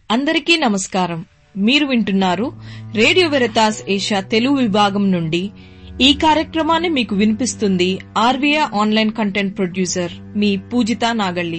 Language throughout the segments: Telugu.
అందరికీ నమస్కారం మీరు వింటున్నారు రేడియో వెరతాస్ ఏషియా తెలుగు విభాగం నుండి ఈ కార్యక్రమాన్ని మీకు వినిపిస్తుంది ఆర్వీఐ ఆన్లైన్ కంటెంట్ ప్రొడ్యూసర్ మీ పూజిత నాగళ్ళి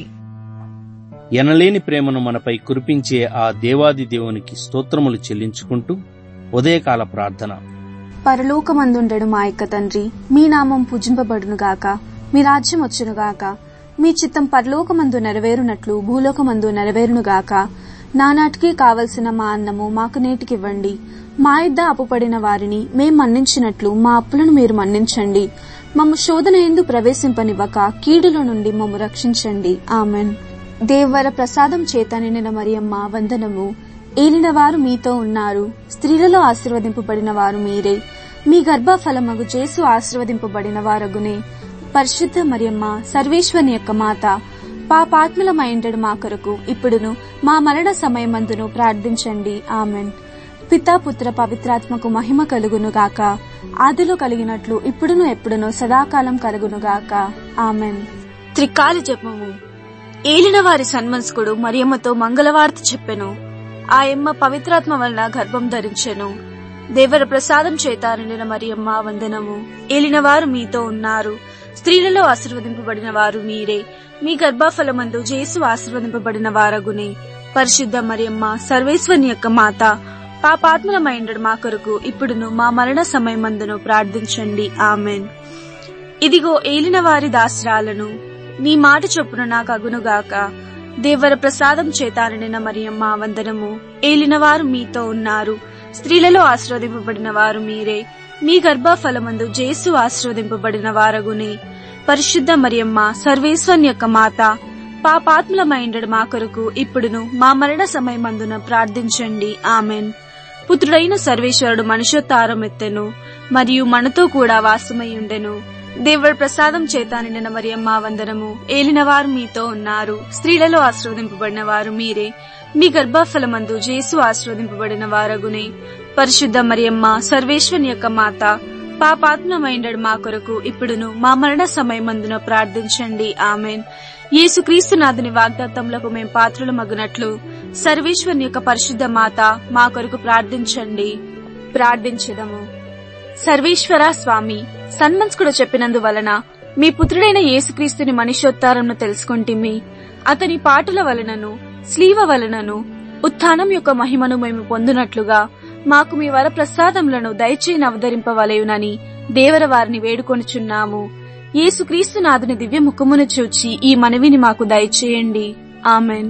ఎనలేని ప్రేమను మనపై కురిపించే ఆ దేవాది దేవునికి స్తోత్రములు చెల్లించుకుంటూ ఉదయకాల ప్రార్థన పరలోకమందుండడు మా యొక్క తండ్రి మీ నామం పూజింపబడునుగాక మీ రాజ్యం వచ్చునుగాక మీ చిత్తం పరలోకమందు నెరవేరునట్లు భూలోకమందు నెరవేరునుగాక నానాటికి కావలసిన మా అన్నము మాకు నేటికివ్వండి మా ఇద్ద అప్పుపడిన వారిని మేం మన్నించినట్లు మా అప్పులను మీరు మన్నించండి మమ్ము శోధన ఎందు ప్రవేశింపనివ్వక కీడుల నుండి మమ్ము రక్షించండి ఆమెన్ దేవర ప్రసాదం చేత నిండిన మరియమ్మ వందనము ఏలిన వారు మీతో ఉన్నారు స్త్రీలలో ఆశీర్వదింపబడిన వారు మీరే మీ గర్భఫలమగు జేసు ఆశీర్వదింపబడిన వారగునే పరిశుద్ధ మరియమ్మ సర్వేశ్వని యొక్క మాత పాపాత్ములమైండడు మా కొరకు ఇప్పుడును మా మరణ సమయమందును ప్రార్థించండి ఆమెన్ పితా పుత్ర పవిత్రాత్మకు మహిమ కలుగును గాక ఆదిలో కలిగినట్లు ఇప్పుడును ఎప్పుడును సదాకాలం కలుగును గాక ఆమెన్ త్రికాల జపము ఏలిన వారి సన్మనస్కుడు మరియమ్మతో మంగళవార్త చెప్పెను ఆయమ్మ పవిత్రాత్మ వలన గర్భం ధరించెను దేవర ప్రసాదం చేత నిండిన మరియమ్మ వందనము ఏలిన వారు మీతో ఉన్నారు స్త్రీలలో ఆశీర్వదింపబడిన వారు మీరే మీ గర్భఫలమందు జేసు ఆశీర్వదింపబడిన వారగునే పరిశుద్ధ మరియమ్మ సర్వేశ్వని యొక్క మాత పాపాత్మలమైండడు మా కొరకు ఇప్పుడును మా మరణ సమయమందును ప్రార్థించండి ఆమెన్ ఇదిగో ఏలిన వారి దాసరాలను నీ మాట చొప్పున నాకు అగునుగాక దేవర ప్రసాదం చేతారనిన మరియమ్మ వందనము ఏలినవారు మీతో ఉన్నారు స్త్రీలలో ఆశీర్వదింపబడిన వారు మీరే మీ గర్భఫలమందు జేసు ఆశీర్వదింపబడిన వారగునే పరిశుద్ధ మరియమ్మ సర్వేశ్వన్ యొక్క మాత పాపాత్ములమైండడు మా కొరకు ఇప్పుడును మా మరణ సమయమందున ప్రార్థించండి ఆమెన్ పుత్రుడైన సర్వేశ్వరుడు మనుషోత్తారం ఎత్తెను మరియు మనతో కూడా వాసమై ఉండెను దేవుడి ప్రసాదం చేత నిండిన మరియమ్మ వందనము ఏలినవారు మీతో ఉన్నారు స్త్రీలలో ఆశీర్వదింపబడిన వారు మీరే మీ గర్భఫలమందు జేసు ఆశీర్వదింపబడిన వారగునే పరిశుద్ధ మరియమ్మ సర్వేశ్వని యొక్క మాత పాపాత్మమైండడు మా కొరకు ఇప్పుడును మా మరణ సమయమందున ప్రార్థించండి ఆమెన్ యేసుక్రీస్తు నాథుని వాగ్దాత్తములకు మేం పాత్రలు మగునట్లు సర్వేశ్వరుని యొక్క పరిశుద్ధ మాత మా కొరకు ప్రార్థించండి ప్రార్థించదము సర్వేశ్వర స్వామి సన్మన్స్కుడు చెప్పినందువలన మీ పుత్రుడైన యేసుక్రీస్తుని మనుష్యోత్తారంను తెలుసుకుంటిమి అతని పాటల వలనను స్లీవ వలనను ఉత్థానం యొక్క మహిమను మేము పొందునట్లుగా మాకు మీ వర ప్రసాదములను దయచేయని అవతరింపవలయునని దేవర వారిని వేడుకొనుచున్నాము యేసుక్రీస్తు నాథుని దివ్య ముఖమును చూచి ఈ మనవిని మాకు దయచేయండి ఆమెన్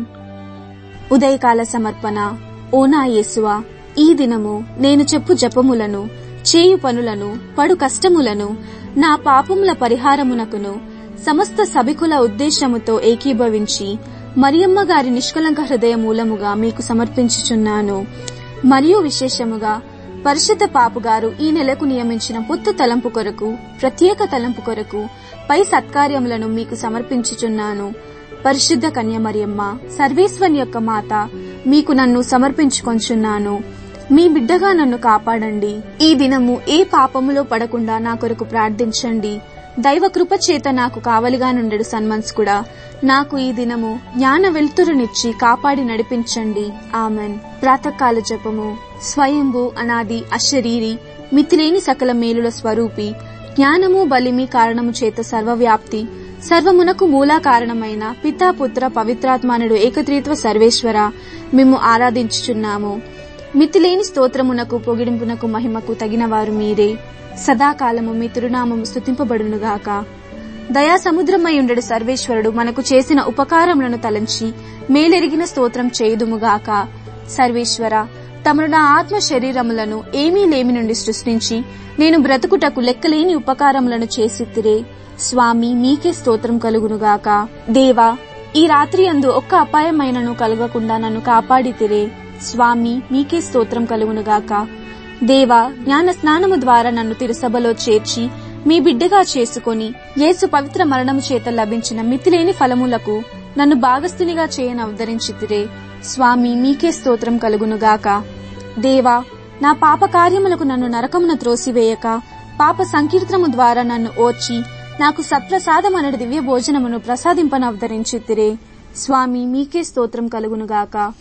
ఉదయకాల సమర్పణ ఓ నా యేసువా ఈ దినము నేను చెప్పు జపములను చేయు పనులను పడు కష్టములను నా పాపముల పరిహారమునకును సమస్త సభికుల ఉద్దేశముతో ఏకీభవించి మరియమ్మ గారి నిష్కలంక హృదయ మూలముగా మీకు సమర్పించుచున్నాను మరియు విశేషముగా పరిశుద్ధ పాపుగారు ఈ నెలకు నియమించిన పొత్తు తలంపు కొరకు ప్రత్యేక తలంపు కొరకు పై సత్కార్యములను మీకు సమర్పించుచున్నాను పరిశుద్ధ కన్య మరియమ్మ సర్వేశ్వని యొక్క మాత మీకు నన్ను సమర్పించుకొంచున్నాను మీ బిడ్డగా నన్ను కాపాడండి ఈ దినము ఏ పాపములో పడకుండా నా కొరకు ప్రార్థించండి దైవ కృప చేత నాకు కావలిగా నుండెడు సన్మన్స్కుడా నాకు ఈ దినము జ్ఞాన వెలుతురునిచ్చి కాపాడి నడిపించండి ఆమెన్ ప్రాతకాల జపము స్వయంభు అనాది అశరీరి మితిలేని సకల మేలుల స్వరూపి జ్ఞానము బలిమి కారణము చేత సర్వవ్యాప్తి సర్వమునకు మూలా కారణమైన పితాపుత్ర పవిత్రాత్మానుడు ఏకత్రీత్వ సర్వేశ్వర మేము ఆరాధించుచున్నాము మితిలేని స్తోత్రమునకు పొగిడింపునకు మహిమకు తగినవారు మీరే సదాకాలము మీ తిరునామము స్థుతింపబడునుగాక దయా సముద్రమై ఉండడు సర్వేశ్వరుడు మనకు చేసిన ఉపకారములను తలంచి మేలెరిగిన స్తోత్రం చేయుదుముగాక సర్వేశ్వర తమను నా ఆత్మ శరీరములను ఏమీ లేమి నుండి సృష్టించి నేను బ్రతుకుటకు లెక్కలేని ఉపకారములను చేసిత్తిరే స్వామి నీకే స్తోత్రం కలుగునుగాక దేవా ఈ రాత్రి అందు ఒక్క అపాయమైనను కలగకుండా నన్ను కాపాడితిరే స్వామి మీకే స్తోత్రం కలుగునుగాక దేవా జ్ఞాన స్నానము ద్వారా నన్ను తిరుసభలో చేర్చి మీ బిడ్డగా చేసుకొని యేసు పవిత్ర మరణము చేత లభించిన మితిలేని ఫలములకు నన్ను భాగస్థునిగా చేయని అవతరించితిరే స్వామి మీకే స్తోత్రం కలుగునుగాక దేవా నా పాప కార్యములకు నన్ను నరకమున త్రోసివేయక పాప సంకీర్తనము ద్వారా నన్ను ఓర్చి నాకు సత్ప్రసాదమనడి దివ్య భోజనమును ప్రసాదింపనవతరించితిరే స్వామి మీకే స్తోత్రం కలుగునుగాక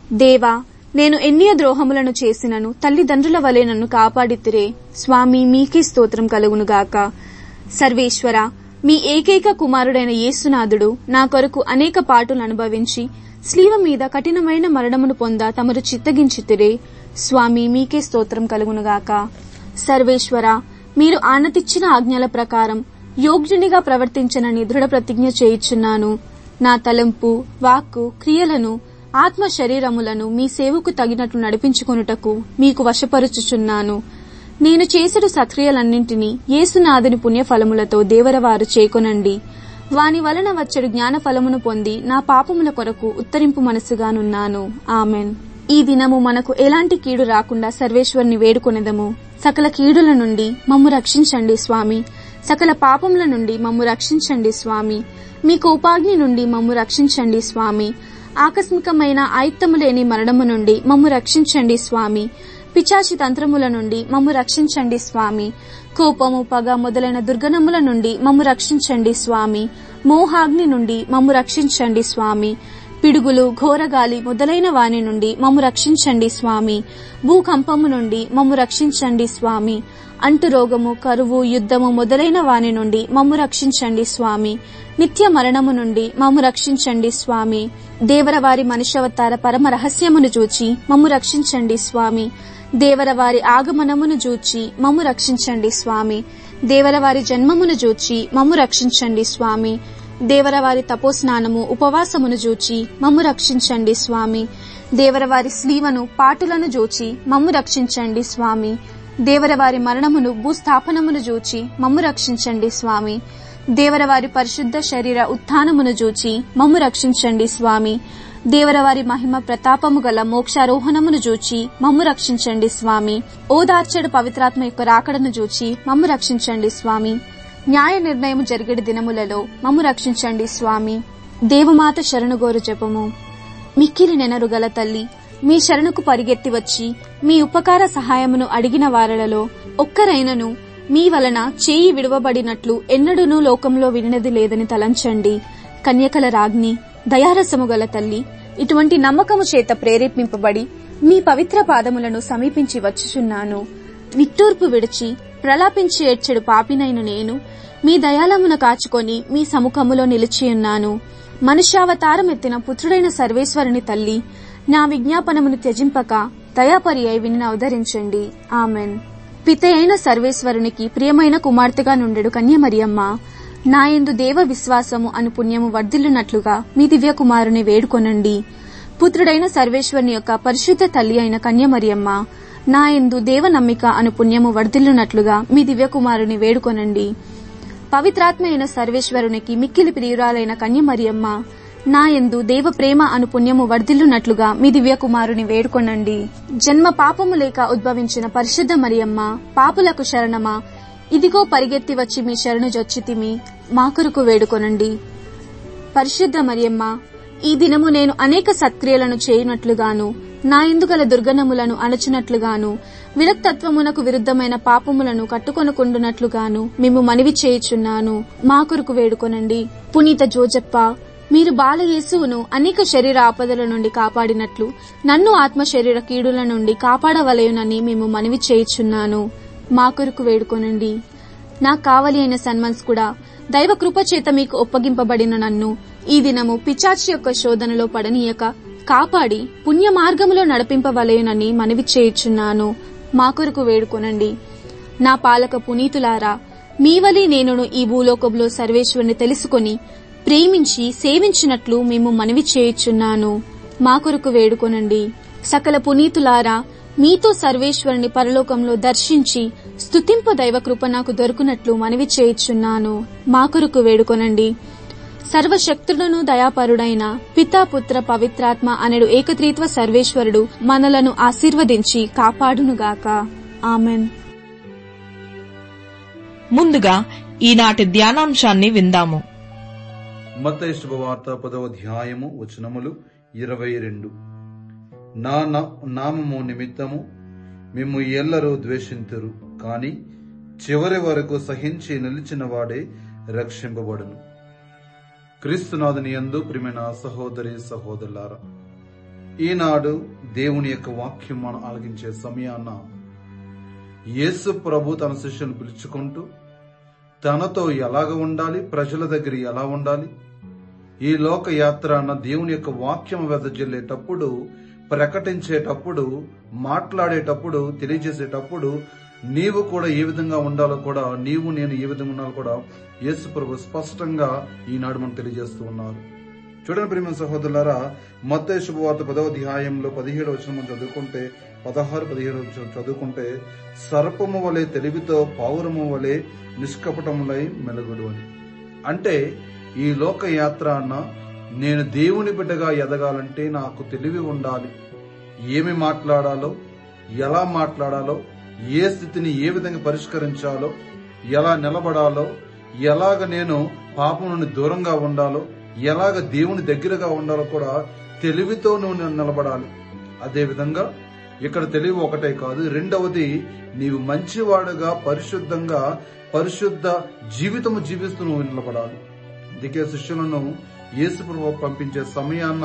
దేవా నేను ఎన్నియ ద్రోహములను చేసినను తల్లిదండ్రుల వలె నన్ను కాపాడితిరే స్వామి మీకే స్తోత్రం కలుగునుగాక సర్వేశ్వర మీ ఏకైక కుమారుడైన యేసునాథుడు నా కొరకు అనేక పాటులు అనుభవించి స్లీవ మీద కఠినమైన మరణమును పొంద తమరు చిత్తగించితిరే స్వామి మీకే స్తోత్రం కలుగునుగాక సర్వేశ్వర మీరు ఆనతిచ్చిన ఆజ్ఞల ప్రకారం యోగ్యునిగా ప్రవర్తించనని దృఢ ప్రతిజ్ఞ చేయుచున్నాను నా తలంపు వాక్కు క్రియలను ఆత్మ శరీరములను మీ సేవకు తగినట్లు నడిపించుకొనుటకు మీకు వశపరుచుచున్నాను నేను చేసెడు సత్క్రియలన్నింటినీ యేసునాథుని పుణ్యఫలములతో దేవరవారు చేకొనండి వాని వలన వచ్చెడు జ్ఞాన ఫలమును పొంది నా పాపముల కొరకు ఉత్తరింపు మనసుగానున్నాను ఆమెన్ ఈ దినము మనకు ఎలాంటి కీడు రాకుండా సర్వేశ్వరుని వేడుకొనెదము సకల కీడుల నుండి మమ్ము రక్షించండి స్వామి సకల పాపముల నుండి మమ్ము రక్షించండి స్వామి మీ కోపాగ్ని నుండి మమ్ము రక్షించండి స్వామి ఆకస్మికమైన ఆయుత్తము లేని మరణము నుండి మమ్ము రక్షించండి స్వామి పిచాచి తంత్రముల నుండి మమ్ము రక్షించండి స్వామి కోపము పగ మొదలైన దుర్గణముల నుండి మమ్ము రక్షించండి స్వామి మోహాగ్ని నుండి మమ్ము రక్షించండి స్వామి పిడుగులు ఘోరగాలి మొదలైన వాని నుండి మమ్ము రక్షించండి స్వామి భూకంపము నుండి మమ్ము రక్షించండి స్వామి అంటు రోగము కరువు యుద్ధము మొదలైన వాని నుండి మమ్ము రక్షించండి స్వామి నిత్య మరణము నుండి మమ్ము రక్షించండి స్వామి దేవరవారి మనుష్యవతార పరమ రహస్యమును చూచి మమ్ము రక్షించండి స్వామి దేవరవారి ఆగమనమును చూచి మమ్ము రక్షించండి స్వామి దేవరవారి జన్మమును చూచి మమ్ము రక్షించండి స్వామి దేవరవారి తపోస్నానము ఉపవాసమును జూచి మమ్ము రక్షించండి స్వామి దేవరవారి స్లీవను పాటులను జూచి మమ్ము రక్షించండి స్వామి దేవరవారి మరణమును భూస్థాపనమును జూచి మమ్ము రక్షించండి స్వామి దేవరవారి పరిశుద్ధ శరీర ఉత్థానమును జూచి మమ్ము రక్షించండి స్వామి దేవరవారి మహిమ ప్రతాపము గల మోక్షారోహణమును జూచి మమ్ము రక్షించండి స్వామి ఓదార్చడు పవిత్రాత్మ యొక్క రాకడను జూచి మమ్ము రక్షించండి స్వామి న్యాయ నిర్ణయం జరిగేడు దినములలో మమ్ము రక్షించండి స్వామి దేవమాత శరణుగోరు జపము మిక్కిలి నెనరు గల తల్లి మీ శరణుకు పరిగెత్తి వచ్చి మీ ఉపకార సహాయమును అడిగిన వారలలో ఒక్కరైనను మీ వలన చేయి విడువబడినట్లు ఎన్నడూనూ లోకంలో వినినది లేదని తలంచండి కన్యకల రాజ్ఞి దయారసము గల తల్లి ఇటువంటి నమ్మకము చేత ప్రేరేపింపబడి మీ పవిత్ర పాదములను సమీపించి వచ్చుచున్నాను నిట్టూర్పు విడిచి ప్రలాపించి ఏడ్చెడు పాపినైన నేను మీ దయాళమును కాచుకొని మీ సముఖములో నిలిచియున్నాను మనుష్యావతారం ఎత్తిన పుత్రుడైన సర్వేశ్వరుని తల్లి నా విజ్ఞాపనమును త్యజింపక దయాపరి అయి విని అవతరించండి ఆమెన్ పితే అయిన సర్వేశ్వరునికి ప్రియమైన కుమార్తెగా నుండెడు కన్యమరియమ్మ నాయందు దేవ విశ్వాసము అను పుణ్యము వర్ధిల్లునట్లుగా మీ దివ్య కుమారుని వేడుకొనండి పుత్రుడైన సర్వేశ్వరుని యొక్క పరిశుద్ధ తల్లి అయిన కన్యమరియమ్మ నాయందు దేవ నమ్మిక అను పుణ్యము వర్ధిల్లునట్లుగా మీ దివ్యకుమారుని వేడుకొనండి పవిత్రాత్మ అయిన సర్వేశ్వరునికి మిక్కిలి ప్రియురాలైన కన్యమరియమ్మ నాయందు దేవ ప్రేమ అను పుణ్యము వర్ధిల్లునట్లుగా మీ దివ్యకుమారుని వేడుకొనండి జన్మ పాపము లేక ఉద్భవించిన పరిశుద్ధ మరియమ్మ పాపులకు శరణమా ఇదిగో పరిగెత్తి వచ్చి మీ శరణు జొచ్చితిమి మా కొరకు వేడుకొనండి పరిశుద్ధ మరియమ్మ ఈ దినము నేను అనేక సత్క్రియలను చేయునట్లుగాను నా ఎందుగల దుర్గణములను అణచినట్లుగాను విరక్తత్వమునకు విరుద్ధమైన పాపములను కట్టుకొనుకుండునట్లుగాను మేము మనవి చేయుచున్నాను మా కొరకు వేడుకొనండి పునీత జోజప్ప మీరు బాలయేసువును అనేక శరీర ఆపదల నుండి కాపాడినట్లు నన్ను ఆత్మ శరీర కీడుల నుండి కాపాడవలయునని మేము మనవి చేయుచున్నాను మా కొరకు వేడుకొనండి నా కావలి అయిన సన్మన్స్ కూడా దైవ కృప చేత మీకు ఒప్పగింపబడిన నన్ను ఈ దినము పిచాచి యొక్క శోధనలో పడనీయక కాపాడి పుణ్య మార్గములో నడిపింపవలయునని మనవి చేయుచున్నాను మా కొరకు వేడుకొనండి నా పాలక పునీతులారా మీవలి నేనును ఈ భూలోకంలో సర్వేశ్వరుని తెలుసుకొని ప్రేమించి సేవించినట్లు మేము మనవి చేయుచున్నాను మా కొరకు వేడుకొనండి సకల పునీతులారా మీతో సర్వేశ్వరుని పరలోకంలో దర్శించి స్తుతింపు దైవ కృప నాకు దొరుకునట్లు మనవి చేయుచున్నాను మా కొరకు వేడుకొనండి సర్వశక్తులను దయాపరుడైన పితాపుత్ర పవిత్రాత్మ అనడు ఏకత్రీత్వ సర్వేశ్వరుడు మనలను ఆశీర్వదించి కాపాడునుగాక ఆమెన్ ముందుగా ఈనాటి ధ్యానాంశాన్ని విందాము మత్తయి శుభవార్త పదవ అధ్యాయము వచనములు ఇరవై రెండు నా నా- నామము నిమిత్తము మిమ్ము ఎల్లరూ ద్వేషింతురు కాని చివరి వరకు సహించి నిలిచిన వాడే రక్షింపబడును క్రీస్తునాథుని యందు ప్రియమైన సహోదరి సహోదరులారా ఈనాడు దేవుని యొక్క వాక్యం మనం ఆలకించే సమయాన్న యేసు ప్రభు తన శిష్యుని పిలుచుకుంటూ తనతో ఎలాగ ఉండాలి ప్రజల దగ్గర ఎలా ఉండాలి ఈ లోక యాత్ర అన్న దేవుని యొక్క వాక్యం వెదజల్లేటప్పుడు ప్రకటించేటప్పుడు మాట్లాడేటప్పుడు తెలియజేసేటప్పుడు నీవు కూడా ఏ విధంగా ఉండాలో కూడా నీవు నేను ఏ విధంగా ఉండాలో కూడా యేసు ప్రభు స్పష్టంగా ఈనాడు మనం తెలియజేస్తూ ఉన్నారు చూడండి ప్రేమ సహోదరులారా మత్తే శుభవార్త పదవ అధ్యాయంలో పదిహేడు వచ్చిన మనం చదువుకుంటే పదహారు పదిహేడు వచనం చదువుకుంటే సర్పము వలె తెలివితో పావురము వలె నిష్కపటములై మెలుగుడు అని అంటే ఈ లోక యాత్ర అన్న నేను దేవుని బిడ్డగా ఎదగాలంటే నాకు తెలివి ఉండాలి ఏమి మాట్లాడాలో ఎలా మాట్లాడాలో ఏ స్థితిని ఏ విధంగా పరిష్కరించాలో ఎలా నిలబడాలో ఎలాగ నేను పాపం నుండి దూరంగా ఉండాలో ఎలాగ దేవుని దగ్గరగా ఉండాలో కూడా తెలివితో నువ్వు నిలబడాలి అదే విధంగా ఇక్కడ తెలివి ఒకటే కాదు రెండవది నీవు మంచివాడుగా పరిశుద్ధంగా పరిశుద్ధ జీవితము జీవిస్తూ నువ్వు నిలబడాలి అందుకే శిష్యులను యేసుప్రభు పంపించే సమయాన్న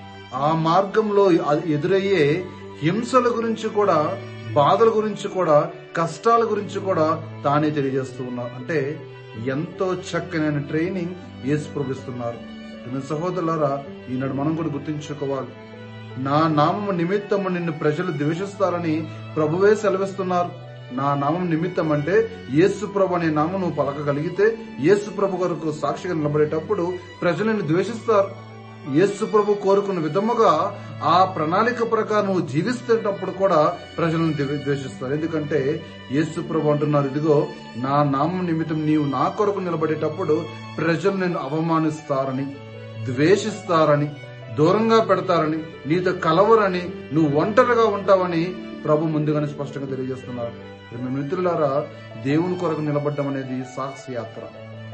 ఆ మార్గంలో ఎదురయ్యే హింసల గురించి కూడా బాధల గురించి కూడా కష్టాల గురించి కూడా తానే తెలియజేస్తూ ఉన్నారు అంటే ఎంతో చక్కనైన ట్రైనింగ్ యేసు ప్రభుస్తున్నారు సహోదరులారా ఈనాడు మనం కూడా గుర్తుంచుకోవాలి నా నామము నిమిత్తము నిన్ను ప్రజలు ద్వేషిస్తారని ప్రభువే సెలవిస్తున్నారు నా నామం నిమిత్తం అంటే యేసు ప్రభు అనే నామం నువ్వు పలకగలిగితే యేసు ప్రభు కొరకు సాక్షిగా నిలబడేటప్పుడు ప్రజలు నిన్ను ద్వేషిస్తారు యేసు ప్రభు కోరుకున్న విధముగా ఆ ప్రణాళిక ప్రకారం నువ్వు జీవిస్తున్నప్పుడు కూడా ప్రజలను ద్వేషిస్తారు ఎందుకంటే యేసు ప్రభు అంటున్నారు ఇదిగో నా నామం నిమిత్తం నీవు నా కొరకు నిలబడేటప్పుడు ప్రజలు నిన్ను అవమానిస్తారని ద్వేషిస్తారని దూరంగా పెడతారని నీతో కలవరని నువ్వు ఒంటరిగా ఉంటావని ప్రభు ముందుగానే స్పష్టంగా తెలియజేస్తున్నారు మీ మిత్రులారా దేవుని కొరకు నిలబడ్డం అనేది సాక్షి యాత్ర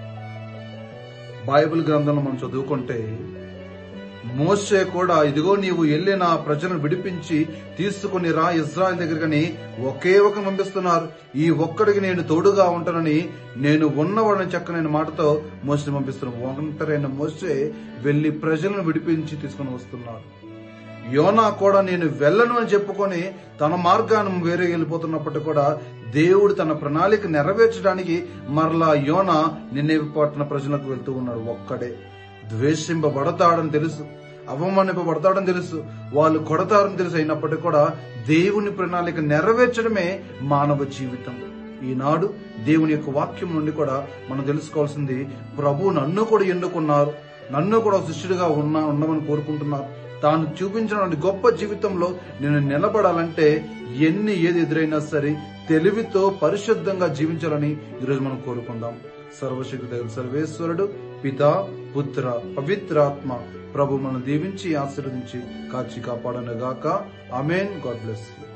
బైబిల్ గ్రంథంలో మనం చదువుకుంటే మోసే కూడా ఇదిగో నీవు వెళ్ళి నా ప్రజలను విడిపించి తీసుకుని రా ఇజ్రాయల్ దగ్గరని ఒకే ఒక పంపిస్తున్నారు ఈ ఒక్కడికి నేను తోడుగా ఉంటానని నేను ఉన్నవాడని చక్కనైన మాటతో మోసే పంపిస్తున్నాను ఒంటరైన మోసే వెళ్లి ప్రజలను విడిపించి తీసుకుని వస్తున్నాడు యోనా కూడా నేను వెళ్ళను అని చెప్పుకొని తన మార్గాన్ని వేరే వెళ్ళిపోతున్నప్పటికీ కూడా దేవుడు తన ప్రణాళిక నెరవేర్చడానికి మరలా యోన నిన్నే పట్టిన ప్రజలకు వెళ్తూ ఉన్నాడు ఒక్కడే ద్వేషింపబడతాడని తెలుసు అవమానింపబడతాడని తెలుసు వాళ్ళు కొడతారని తెలుసు అయినప్పటికీ కూడా దేవుని ప్రణాళిక నెరవేర్చడమే మానవ జీవితం ఈనాడు దేవుని యొక్క వాక్యం నుండి కూడా మనం తెలుసుకోవాల్సింది ప్రభు నన్ను కూడా ఎన్నుకున్నారు నన్ను కూడా శిష్యుడిగా ఉన్నా ఉండమని కోరుకుంటున్నారు తాను చూపించిన గొప్ప జీవితంలో నేను నిలబడాలంటే ఎన్ని ఏది ఎదురైనా సరే తెలివితో పరిశుద్ధంగా జీవించాలని ఈరోజు మనం కోరుకుందాం సర్వశక్తి సర్వేశ్వరుడు పిత పుత్ర పవిత్రాత్మ ప్రభు మనం దీవించి ఆశీర్వదించి కాచి కాపాడను గాక అమేన్ గాడ్ బ్లెస్ యూ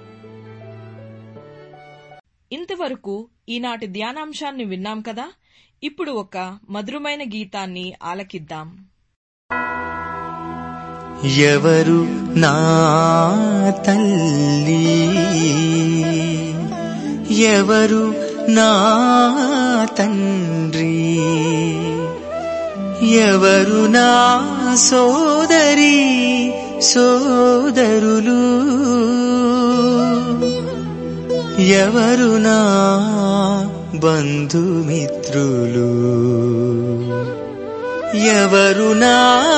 ఇంతవరకు ఈనాటి ధ్యానాంశాన్ని విన్నాం కదా ఇప్పుడు ఒక మధురమైన గీతాన్ని ఆలకిద్దాం ఎవరు నా తల్లి ఎవరు నా తండ్రి ఎవరు నా సోదరి సోదరులు ఎవరు నా బంధుమిత్రులు ఎవరు నా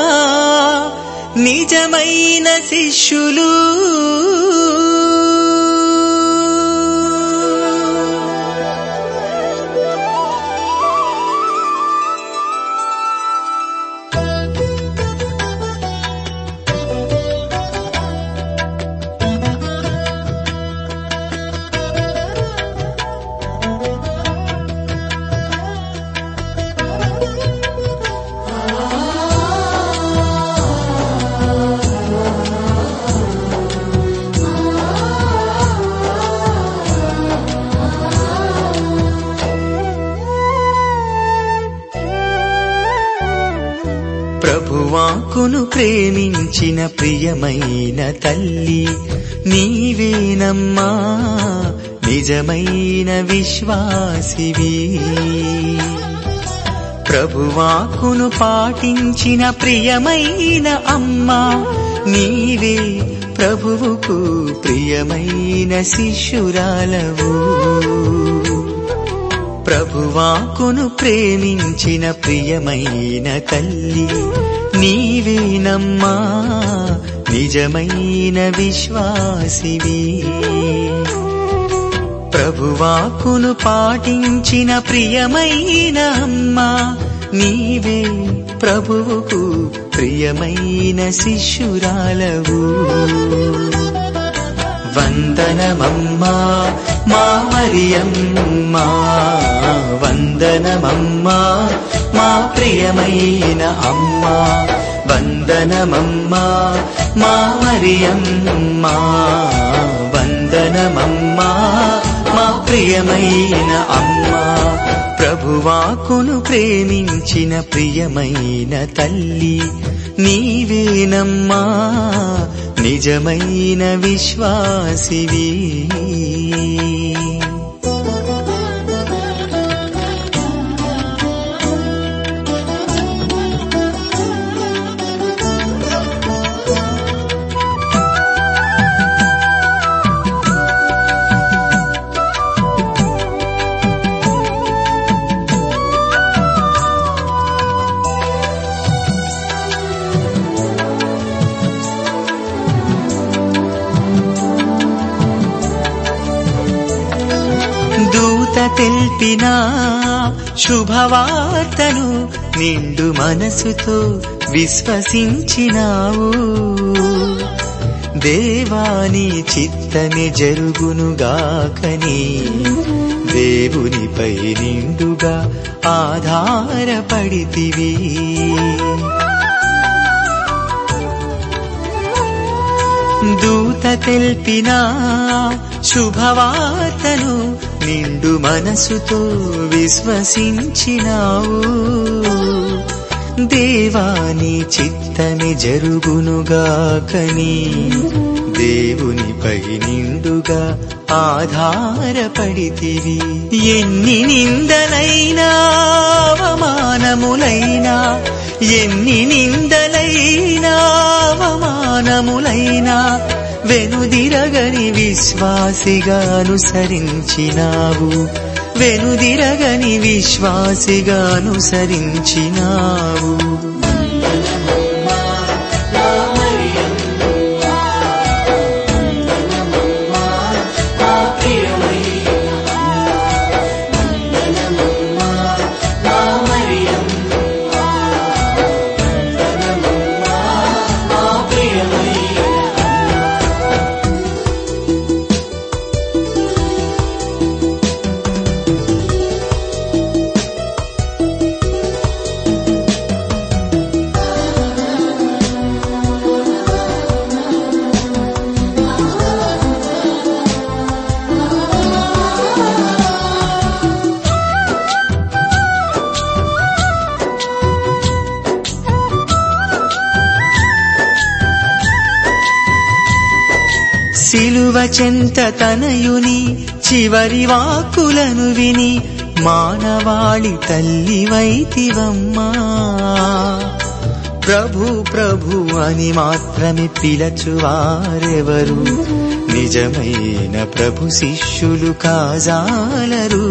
నిజమైన శిష్యులు ప్రభువాకును ప్రేమించిన ప్రియమైన తల్లి నీవేనమ్మా నిజమైన విశ్వాసివి ప్రభువాకును పాటించిన ప్రియమైన అమ్మా నీవే ప్రభువుకు ప్రియమైన శిష్యురాలవు ప్రభువాకును ప్రేమించిన ప్రియమైన తల్లి నీవేనమ్మా నిజమైన విశ్వాసివి ప్రభువాకును పాటించిన ప్రియమైన అమ్మా నీవే ప్రభువుకు ప్రియమైన శిష్యురాలవు వందనమమ్మా మా మరియమ్మా వందనమమ్మా మా ప్రియమైన అమ్మా వందనమమ్మా మా మరియమ్మా వందనమమ్మా మా ప్రియమైన అమ్మా ప్రభువాకును ప్రేమించిన ప్రియమైన తల్లి నీవేనమ్మా నిజమైన విశ్వాసివి దూత తెల్పిన శుభవార్తను నిండు మనసుతో విశ్వసించినావు దేవాని చిత్తమే జరుగునుగాకని దేవునిపై నిండుగా ఆధారపడితివి దూత తెల్పిన శుభవార్తను నిండు మనసుతో విశ్వసించినావు దేవాని చిత్తమే జరుగునుగాకని దేవునిపై నిండుగా ఆధారపడితివి ఎన్ని నిందలైనా అవమానములైనా ఎన్ని నిందలైనా అవమానములైనా వెనుదిరగని విశ్వాసిగా అనుసరించినావు వెనుదిరగని విశ్వాసిగా అనుసరించినావు సిలువ చెంత తనయుని చివరి వాక్కులను విని మానవాళి తల్లి వైతివమ్మా ప్రభు ప్రభు అని మాత్రమే పిలచువారెవరు నిజమైన ప్రభు శిష్యులు కాజాలరు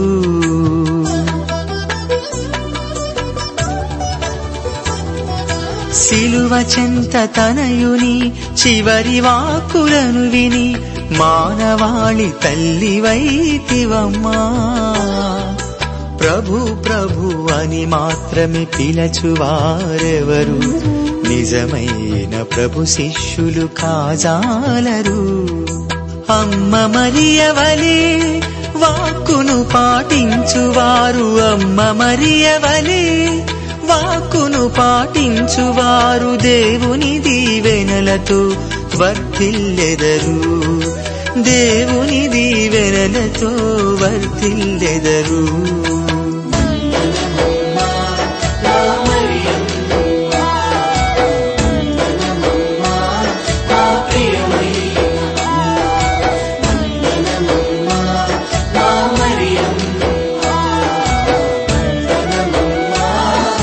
సిలువ చెంత తనయుని చివరి వాక్కులను విని మానవాళి తల్లి వైతివమ్మా ప్రభు ప్రభు అని మాత్రమే పిలచువారెవరు నిజమైన ప్రభు శిష్యులు కాజాలరు అమ్మ మరియవలే వాక్కును పాటించువారు అమ్మ మరియవలే వాక్కును పాటించువారు దేవుని దీవెనలతో వర్తిల్లెదరు దేవుని దీవెనలతో వర్తిల్లెదరు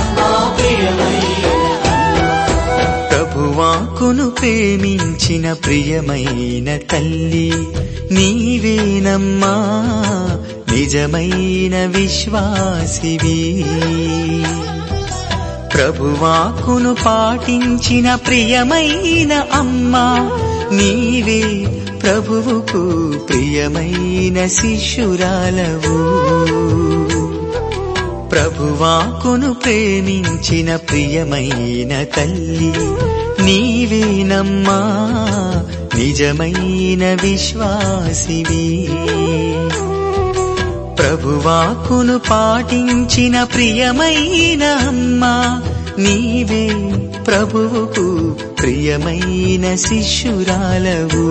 ప్రభువాకును ప్రేమించిన ప్రియ ప్రియమైన తల్లి నీవేనమ్మా నిజమైన విశ్వాసివి ప్రభువాకును పాటించిన ప్రియమైన అమ్మా నీవే ప్రభువుకు ప్రియమైన శిష్యురాలవు ప్రభువాకును ప్రేమించిన ప్రియమైన తల్లి నీవేనమ్మా నిజమైన విశ్వాసివి ప్రభువాకును పాటించిన ప్రియమైన అమ్మా నీవే ప్రభువుకు ప్రియమైన శిష్యురాలవు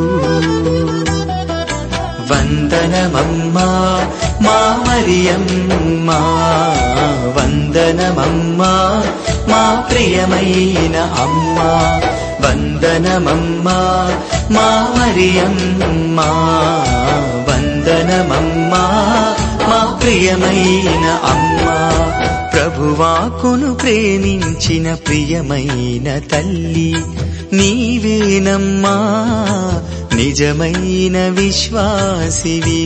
వందనమమ్మా మా మరియమ్మా వందనమమ్మా మా ప్రియమైన అమ్మా వందనమమ్మా మా మరియమ్మా వందనమమ్మా మా ప్రియమైన అమ్మా ప్రభువాకును ప్రేమించిన ప్రియమైన తల్లి నీవేనమ్మా నిజమైన విశ్వాసివి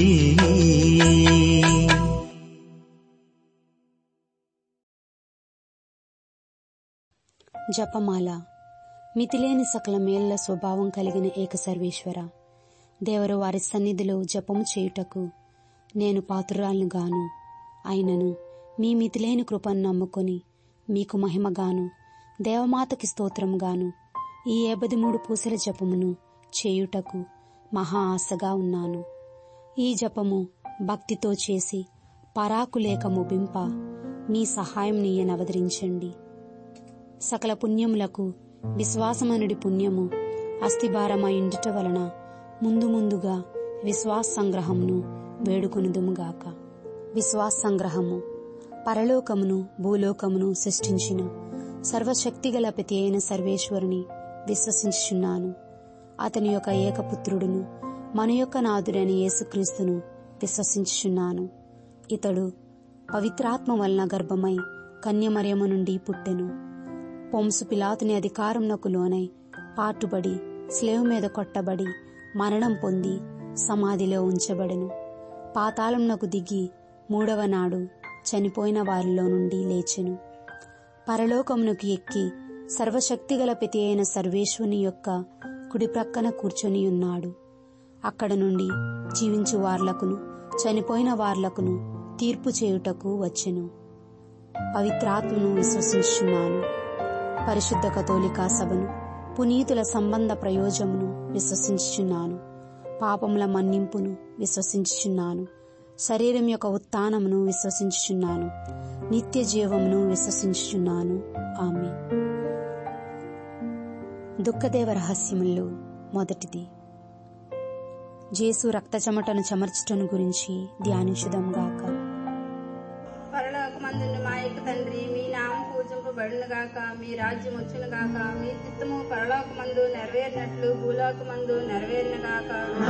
జపమాల మితిలేని సకల మేళ్ల స్వభావం కలిగిన ఏక సర్వేశ్వర దేవరు వారి సన్నిధిలో జపము చేయుటకు నేను పాత్రురాలను గాను అయినను మీ మితిలేని కృపను నమ్ముకొని మీకు మహిమగాను దేవమాతకి స్తోత్రముగాను ఈ ఏబది మూడు పూసల జపమును చేయుటకు మహా ఆశగా ఉన్నాను ఈ జపము భక్తితో చేసి పరాకులేక ముగింప మీ సహాయం నీయనవదరించండి సకల పుణ్యములకు విశ్వాసమనుడి పుణ్యము అస్థిభారమైండుట వలన ముందు ముందుగా విశ్వాస సంగ్రహమును వేడుకొనుదుముగాక విశ్వాస సంగ్రహము పరలోకమును భూలోకమును సృష్టించిన సర్వశక్తిగల ప్రతి అయిన సర్వేశ్వరుని విశ్వసించుచున్నాను అతని యొక్క ఏకపుత్రుడును మన యొక్క నాథుడైన యేసుక్రీస్తును విశ్వసించుచున్నాను ఇతడు పవిత్రాత్మ వలన గర్భమై కన్యమర్యము నుండి పుట్టెను పొంసు పిలాతుని అధికారంనకు లోనై పాటుబడి స్లేవ్ మీద కొట్టబడి మరణం పొంది సమాధిలో ఉంచబడెను పాతాళంనకు దిగి మూడవ నాడు చనిపోయిన వారిలో నుండి లేచెను పరలోకమునకు ఎక్కి సర్వశక్తిగల ప్రతి అయిన సర్వేశ్వని యొక్క కుడి ప్రక్కన కూర్చొని ఉన్నాడు అక్కడ నుండి జీవించు వార్లకును చనిపోయిన వార్లకును తీర్పు చేయుటకు వచ్చెను పవిత్రాత్మను విశ్వసించున్నాను పరిశుద్ధ కథోలికా సభను పునీతుల సంబంధ ప్రయోజమును విశ్వసించుచున్నాను పాపముల మన్నింపును విశ్వసించుచున్నాను శరీరం యొక్క ఉత్థానమును విశ్వసించుచున్నాను నిత్య జీవమును విశ్వసించుచున్నాను ఆమె దుఃఖదేవ రహస్యముల్లో మొదటిది జేసు రక్త చెమటను చెమర్చటను గురించి ధ్యానించుదాం గాక పరలోకమందున్న మా యొక్క తండ్రి మీ నామం పూజింపబడును గాక మీ రాజ్యం వచ్చును గాక మీ చిత్తము పరలోకమందు నెరవేరినట్లు భూలోకమందు నెరవేరిన గాక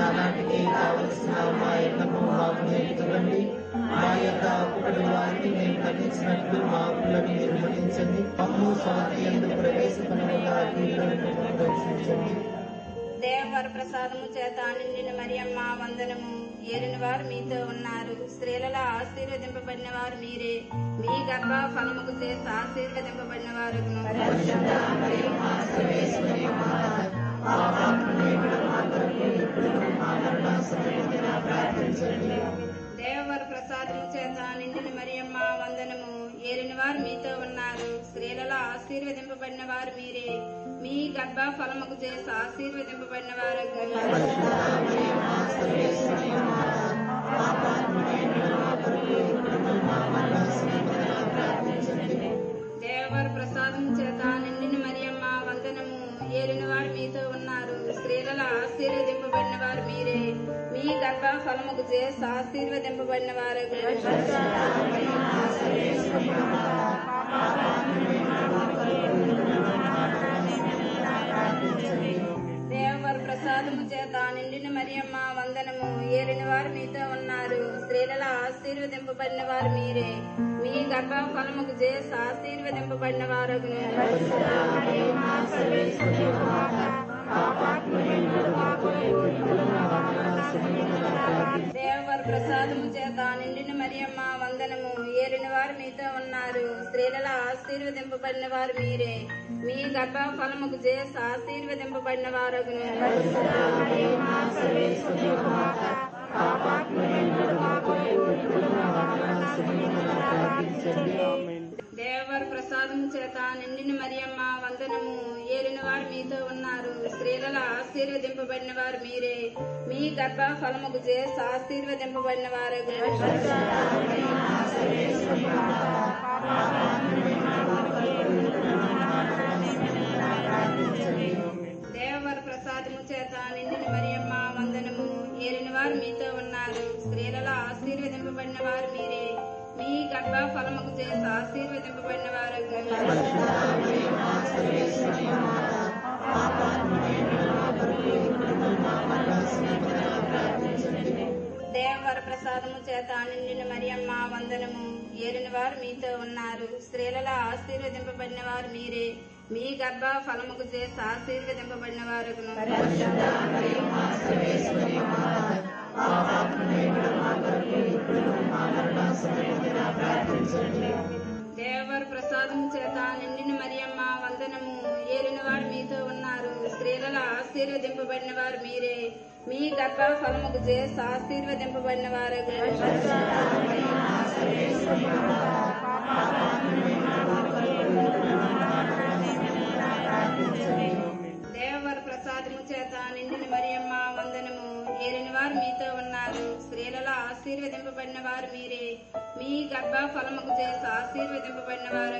దేవవర ప్రసాదము చేత నిండిన మరియమ్మ వందనము ఏలిన వారు మీతో ఉన్నారు స్త్రీలలో ఆశీర్వదింపబడిన వారు మీరే మీ గర్భ ఫలముకు చేసి ఆశీర్వదింపబడిన వారు దేవవర ప్రసాదము చేత నిండిన మరియమ్మ వందనము ఏలిన వారు మీతో ఉన్నారు స్త్రీలలో ఆశీర్వదింపబడిన వారు మీరే మీ గర్భ ఫలముకు చేసి ఆశీర్వదింపబడిన వారు దేవవర ప్రసాదం చేత నిండిన మరియమ్మ వందనము ఏలిన వారు మీతో ఉన్నారు స్త్రీలలో ఆశీర్వదింపబడిన వారు మీరే మీ గర్భ ఫలముకు చేసి ఆశీర్వదింపబడిన వారు దేవవర ప్రసాదము చేత నిండిన మరియమ్మ వందనము ఏలిన వారు మీతో ఉన్నారు స్త్రీలలో ఆశీర్వదింపబడిన వారు మీరే మీ గర్భ ఫలముకు చేసి ఆశీర్వదింపబడిన వారు దేవర ప్రసాదము చేత నిండిన మరియమ్మ వందనము ఏలిన వారు మీతో ఉన్నారు స్త్రీలలో ఆశీర్వదింపబడిన వారు మీరే మీ గర్భ ఫలముకు చేసి ఆశీర్వదింపబడిన వారు దేవర ప్రసాదము చేత నిండిన మరియమ్మ వందనము ఏలిన వారు మీతో ఉన్నారు స్త్రీలలో ఆశీర్వదింపబడిన వారు మీరే మీ గర్భ ఫలముకు చేసి ఆశీర్వదింపబడిన వారు దేవర ప్రసాదము చేత నిండిన మరియమ్మ వందనము ఏలిన వారు మీతో ఉన్నారు స్త్రీలలో ఆశీర్వదింపబడిన వారు మీరే మీ గర్భ ఫలముకు చేసి ఆశీర్వదింపబడిన వారు దేవర ప్రసాదము చేత నిండిన మరియమ్మ వందనము ఏలిన వారు మీతో ఉన్నారు స్త్రీలలో ఆశీర్వదింపబడిన వారు మీరే మీ గర్భ ఫలముకు చేసి ఆశీర్వదింపబడిన వారు దేవర ప్రసాదము చేత నిండిన మరియమ్మ వందనము ఏలిన వారు మీతో ఉన్నారు స్త్రీలలో ఆశీర్వదింపబడిన వారు మీరే మీ గర్భ ఫలముకు చేసి ఆశీర్వదింపబడిన వారు దేవర ప్రసాదము చేత నిండిన మరియమ్మ వందనము ఏలిన వారు మీతో ఉన్నారు స్త్రీలలో ఆశీర్వదింపబడిన వారు మీరే మీ గర్భ ఫలముకు చేసి ఆశీర్వదింపబడిన వారు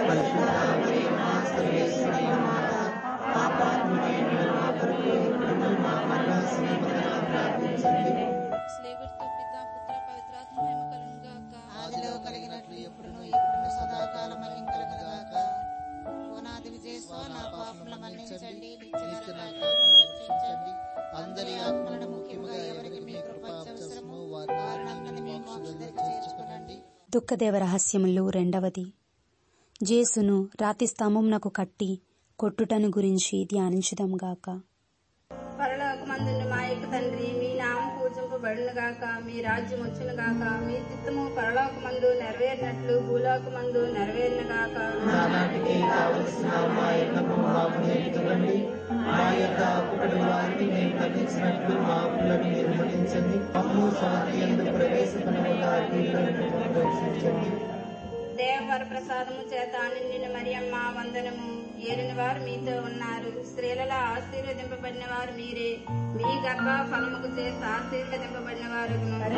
స్లేవర్తో పిత పుత్ర పవిత్రాత్మ మహిమ కలుగును గాక ఆదిలో కలిగినట్లు ఎప్పుడును ఇప్పుడును సదాకాలం కలుగుగాక ఓనాది విజయస్వ నా పాపముల మన్నించండి నిత్య నరకాగ్ని రక్షించండి అందరి ఆత్మలను ముఖ్యముగా ఎవరికి మీ కృప అవసరమో వారిని మీ మోక్షంలో చేర్చుకునండి దుఃఖదేవ రహస్యములు రెండవది జేసును రాతి స్తంభమునకు కట్టి కొట్టుటను గురించి ధ్యానించుదాం గాక పరలోకమందున్న మా యొక్క తండ్రి మీ నామం పూజింపబడును గాక మీ రాజ్యం వచ్చును గాక మీ చిత్తము పరలోకమందు నెరవేరినట్లు భూలోకమందు నెరవేరును గాక నానాటికి కావలసిన మా ఎన్నము మాకు నేర్చుకోండి మా యొక్క అప్పుడి వారిని మేము ఖండించినట్లు మా అప్పులను నిర్మలించండి అమ్ము శాంతి ఎందుకు ప్రవేశపడకుండా రక్షించండి దేవర ప్రసాదము చేత నిండిన మరియమ్మ వందనము ఏలిన వారు మీతో ఉన్నారు స్త్రీలలో ఆశీర్వదింపబడిన వారు మీరే మీ గర్భ ఫలముకు చేసి ఆశీర్వదింపబడిన వారు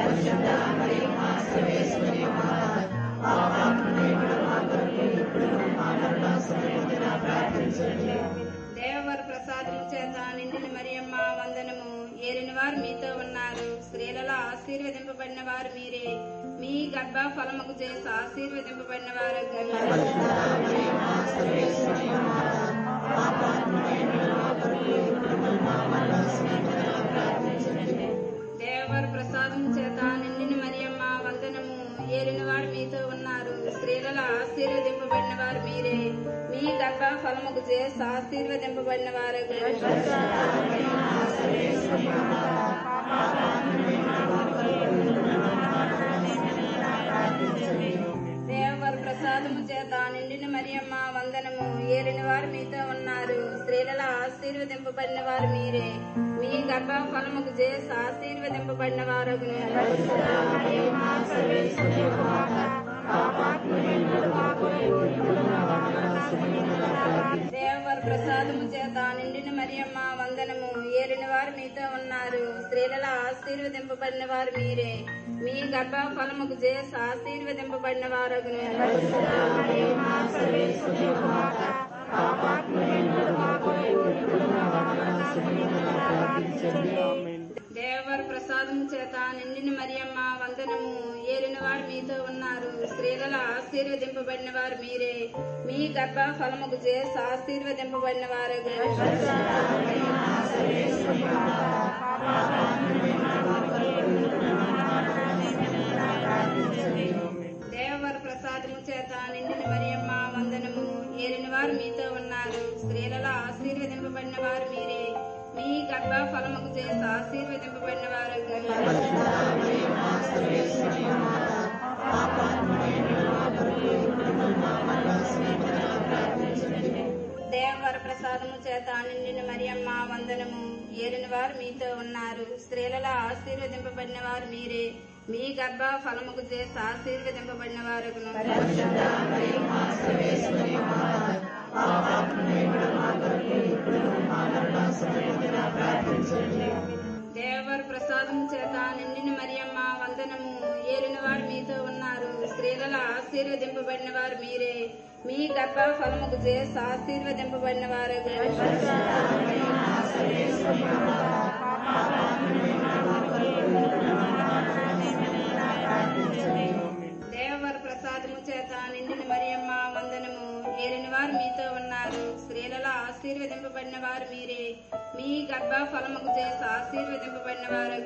దేవర ప్రసాదము చేత నిండిన మరియమ్మ వందనము ఏలిన వారు మీతో ఉన్నారు స్త్రీలలో ఆశీర్వదింపబడిన వారు మీరే మీ గర్భ ఫలముకు చేసి ఆశీర్వదింపబడిన వారు దేవర ప్రసాదము చేత నిండిన మరియమ్మ వందనము ఏలిన వారు మీతో ఉన్నారు స్త్రీలలో ఆశీర్వదింపబడిన వారు మీరే మీ గర్భ ఫలముకు చేసి ఆశీర్వదింపబడిన వారు దేవర ప్రసాదము చేత నిండిన మరియమ్మ వందనము ఏలిన వారు మీతో ఉన్నారు స్త్రీలలో ఆశీర్వదింపబడిన వారు మీరే మీ గర్భ ఫలముకు చేసి ఆశీర్వదింపబడిన వారు దేవర ప్రసాదము చేత నిండిన మరియమ్మ వందనము ఏలిన వారు మీతో ఉన్నారు స్త్రీలలో ఆశీర్వదింపబడిన వారు మీరే మీ గర్భ ఫలముకు చేసి ఆశీర్వదింపబడిన వారు దేవర ప్రసాదము చేత నిండిన మరియమ్మ వందనము ఏలిన వారు మీతో ఉన్నారు స్త్రీలలో ఆశీర్వదింపబడిన వారు మీరే మీ గర్భ ఫలముకు చేసి ఆశీర్వదింపబడిన వారు దేవర ప్రసాదము చేత నిండిన మరియమ్మ వందనము ఏలిన వారు మీతో ఉన్నారు స్త్రీలలో ఆశీర్వదింపబడిన వారు మీరే మీ గర్భ ఫలముకు చేసి ఆశీర్వదింపబడిన వారు దేవవర ప్రసాదము చేత నిండిన మరియమ్మ వందనము ఏలిన వారు మీతో ఉన్నారు స్త్రీలలో ఆశీర్వదింపబడిన వారు మీరే మీ గర్భ ఫలముకు చేసి ఆశీర్వదింపబడిన వారు దేవర ప్రసాదం చేత నిండిన మరియమ్మ వందనము ఏలిన వారు మీతో ఉన్నారు స్త్రీలలో ఆశీర్వదింపబడిన వారు మీరే మీ గర్భ ఫలముకు చేసి ఆశీర్వదింపబడిన వారు దేవవర ప్రసాదము చేత నిండిన మరియమ్మ వందనము ఏలిన వారు మీతో ఉన్నారు స్త్రీలలో ఆశీర్వదింపబడిన వారు మీరే మీ గర్భ ఫలముకు చేసి ఆశీర్వదింపబడిన వారు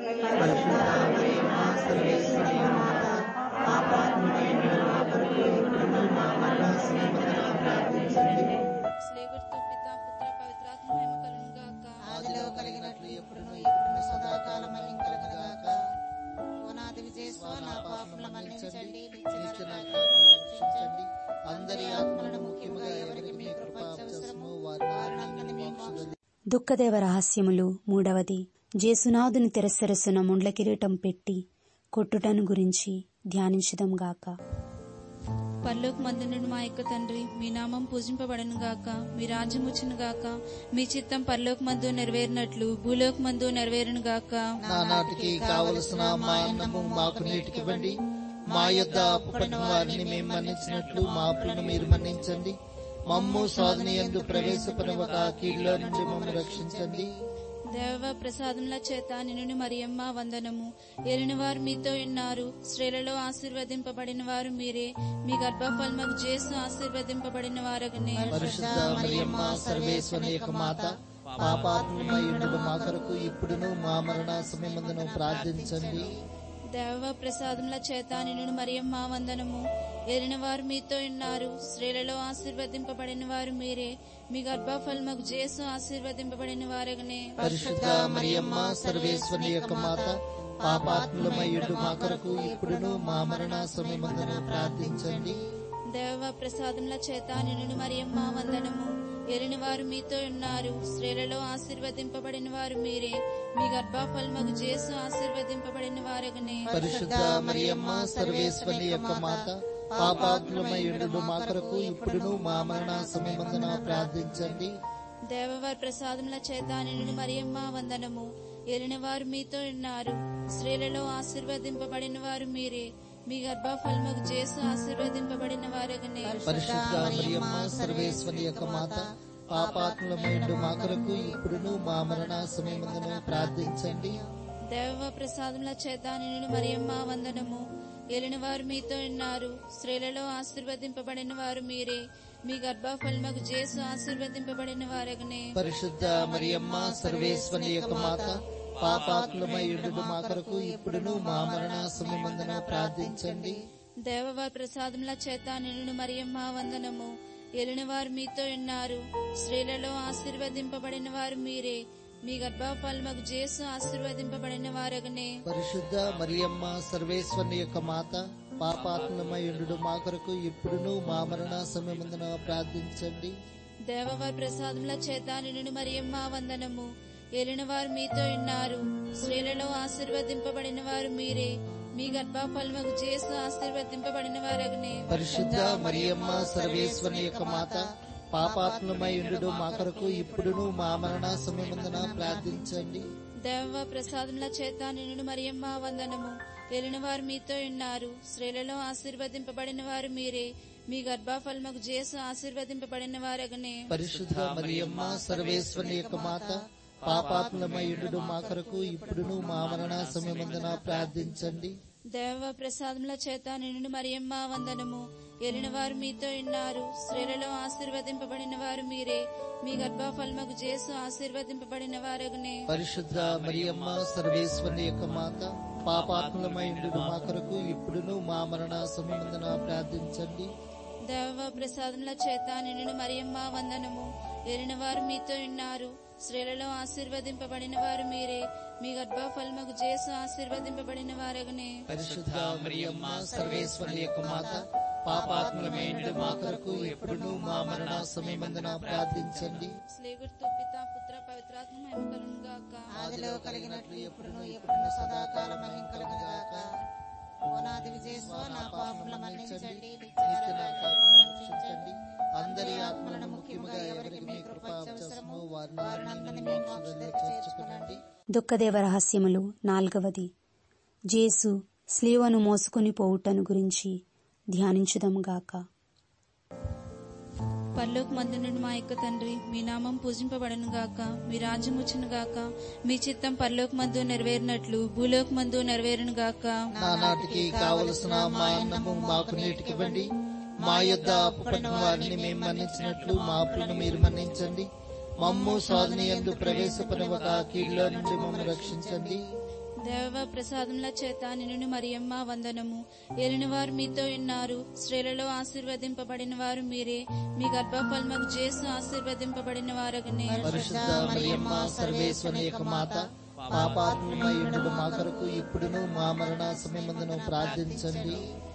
స్లేవర్తో పిత పుత్ర పవిత్రాత్మ మహిమ కలుగును గాక ఆదిలో కలిగినట్లు ఎప్పుడును ఇప్పుడును సదాకాలం కలగనగాక ఓనాది విజయస్వ నా పాపముల మన్నించండి నిత్య నా పాపములను రక్షించండి అందరి ఆత్మలను ముఖ్యముగా ఎవరికి మీ కృప అవసరమో వారిని మీ మోక్ష దుఃఖదేవ రహస్యములు మూడవది జేసునాథుని తెరసెరసున ముండ్ల కిరీటం పెట్టి కొట్టుటను గురించి ధ్యానించదం గాక పరలోక మందునుడు మా యొక్క తండ్రి మీ నామం పూజింపబడను గాక మీ రాజ్యం వచ్చును గాక మీ చిత్తం పరలోక మందు నెరవేరినట్లు భూలోక మందు నెరవేరును గాక నానాటికి కావలసిన మా అన్నము మాకు నీటికివ్వండి మా యొద్ద అప్పుపడిన వారిని మేము మన్నించినట్లు మా అప్పులను మీరు మన్నించండి మమ్ము సాధన ఎందు ప్రవేశపడవక కీడులో నుండి మమ్మల్ని రక్షించండి దేవ ప్రసాదముల చేత నిన్ను మరియమ్మ వందనము ఏలిన వారు మీతో ఉన్నారు స్త్రీలలో ఆశీర్వదింపబడిన వారు మీరే మీ గర్భఫలముకు చేసు ఆశీర్వదింపబడిన వారగనే పరిశుద్ధ మరియమ్మ సర్వేశ్వరి యొక్క మాత పాపాత్మయుడు మా కొరకు ఇప్పుడును మా మరణ సమయమందును ప్రార్థించండి దేవ ప్రసాదముల చేత నిన్ను మరియమ్మ వందనము ఏలిన వారు మీతో ఉన్నారు స్త్రీలలో ఆశీర్వదింపబడిన వారు మీరే మీ గర్భఫలముకు చేసు ఆశీర్వదింపబడిన వారగనే పరిశుద్ధ మరియమ్మ సర్వేశ్వరి యొక్క మాత పాపాత్ములమయ్యుడు మా కొరకు ఇప్పుడును మా మరణ సమయమందును ప్రార్థించండి దేవ ప్రసాదముల చేత నిన్ను మరియమ్మ వందనము ఏలిన వారు మీతో ఉన్నారు స్త్రీలలో ఆశీర్వదింపబడిన వారు మీరే మీ గర్భఫలముకు చేసు ఆశీర్వదింపబడిన వారగనే పరిశుద్ధ మరియమ్మ సర్వేశ్వరి యొక్క మాత పాపాత్ములమయ్యుడు మా కొరకు ఇప్పుడును మా మరణ సమయమందున ప్రార్థించండి దేవవారి ప్రసాదముల చేత నిన్ను మరియమ్మ వందనము ఏలిన వారు మీతో ఉన్నారు స్త్రీలలో ఆశీర్వదింపబడిన వారు మీరే మీ గర్భఫలముకు చేసు ఆశీర్వదింపబడిన వారగనే పరిశుద్ధ మరియమ్మ సర్వేశ్వరి యొక్క మాత పాపాత్ములమయ్యుడు మా కొరకు ఇప్పుడును మా మరణ సమయమందున ప్రార్థించండి దేవ ప్రసాదముల చేత నిన్ను మరియమ్మ వందనము ఏలిన వారు మీతో ఉన్నారు స్త్రీలలో ఆశీర్వదింపబడిన వారు మీరే మీ గర్భఫలముకు చేసు ఆశీర్వదింపబడిన వారగనే పరిశుద్ధ మరియమ్మ సర్వేశ్వరి యొక్క మాత పాపాత్ములమయ్యుడు మా కొరకు ఇప్పుడును మా మరణ సమయమందున ప్రార్థించండి దేవవారి ప్రసాదముల చేత నిన్ను మరియమ్మ వందనము ఏలిన వారు మీతో ఉన్నారు స్త్రీలలో ఆశీర్వదింపబడిన వారు మీరే మీ గర్భఫలముకు చేసు ఆశీర్వదింపబడిన వారగనే పరిశుద్ధ మరియమ్మ సర్వేశ్వరి యొక్క మాత పాపాత్మయుడు మా కొరకు ఇప్పుడును మా మరణ సమయమందున ప్రార్థించండి దేవవారి ప్రసాదముల చేత నిన్ను మరియమ్మ వందనము ఏలిన వారు మీతో ఉన్నారు స్త్రీలలో ఆశీర్వదింపబడిన వారు మీరే మీ గర్భఫలముకు చేసు ఆశీర్వదింపబడిన వారగనే పరిశుద్ధ మరియమ్మ సర్వేశ్వరి యొక్క మాత పాపాత్మయుడు మా కొరకు ఇప్పుడును మా మరణ సమయమందున ప్రార్థించండి దేవ ప్రసాదముల చేత నిన్ను మరియమ్మ వందనము ఏలిన వారు మీతో ఉన్నారు స్త్రీలలో ఆశీర్వదింపబడిన వారు మీరే మీ గర్భఫలముకు చేసు ఆశీర్వదింపబడిన వారగనే పరిశుద్ధ మరియమ్మ సర్వేశ్వరి యొక్క మాత పాపాత్మయుడు మా కొరకు ఇప్పుడును మా మరణ సమయమందున ప్రార్థించండి దేవ ప్రసాదముల చేత నిన్ను మరియమ్మ వందనము ఏలిన వారు మీతో ఉన్నారు స్త్రీలలో ఆశీర్వదింపబడిన వారు మీరే మీ గర్భఫలముకు చేసు ఆశీర్వదింపబడిన వారగనే పరిశుద్ధ మరియమ్మ సర్వేశ్వరి యొక్క మాత పాపాత్మయుడు మా కొరకు ఇప్పుడును మా మరణ సమయమందున ప్రార్థించండి దేవ ప్రసాదముల చేత నిన్ను మరియమ్మ వందనము ఏలిన వారు మీతో ఉన్నారు స్త్రీలలో ఆశీర్వదింపబడిన వారు మీరే మీ గర్భఫలముకు జేసు ఆశీర్వదింపబడిన వారగనే పరిశుద్ధ మరియమ్మ సర్వేశ్వరి యొక్క మాత పాపాత్ములమైన మా కొరకు ఎప్పుడును మా మరణ సమయమందున ప్రార్థించండి స్లేగుర్తు పిత పుత్ర పవిత్రాత్మ మహిమ కలుగును గాక ఆదిలో కలిగినట్లు ఎప్పుడును ఎప్పుడును సదాకాలం మహిం కలుగును గాక ఓనాది విజయస్వ నా పాపముల మన్నించండి నిత్య నరకాగ్ని రక్షించండి అందరి ఆత్మలను ముఖ్యముగా ఎవరికి మీ కృప అవసరమో వారిని మీ మోక్షంలో చేర్చుకునండి దుఃఖదేవ రహస్యములు నాల్గవది జేసు స్లీవను మోసుకొని పోవుటను గురించి ధ్యానించుదాముగాక పరలోక మందునుడు మా యొక్క తండ్రి మీ నామం పూజింపబడను గాక మీ రాజ్యం వచ్చును గాక మీ చిత్తం పరలోక మందు నెరవేరినట్లు భూలోక మందు నెరవేరును గాక నా నాటికి కావలసిన మా అన్నము మాకు నేటికివ్వండి మా యొద్ద అప్పుపడిన వారిని మేము మన్నించినట్లు మా అప్పులను మీరు మన్నించండి మమ్ము సాధన ఎందు ప్రవేశపడవక కీడులో నుండి మమ్మల్ని రక్షించండి దేవ ప్రసాదముల చేత నిన్ను మరియమ్మ వందనము ఏలిన వారు మీతో ఉన్నారు స్త్రీలలో ఆశీర్వదింపబడిన వారు మీరే మీ గర్భఫలముకు జేసు ఆశీర్వదింపబడిన వారగనే పరిశుద్ధ మరియమ్మ సర్వేశ్వరి యొక్క మాత పాపాత్మయుడు మా కొరకు ఇప్పుడును మా మరణ సమయమందును ప్రార్థించండి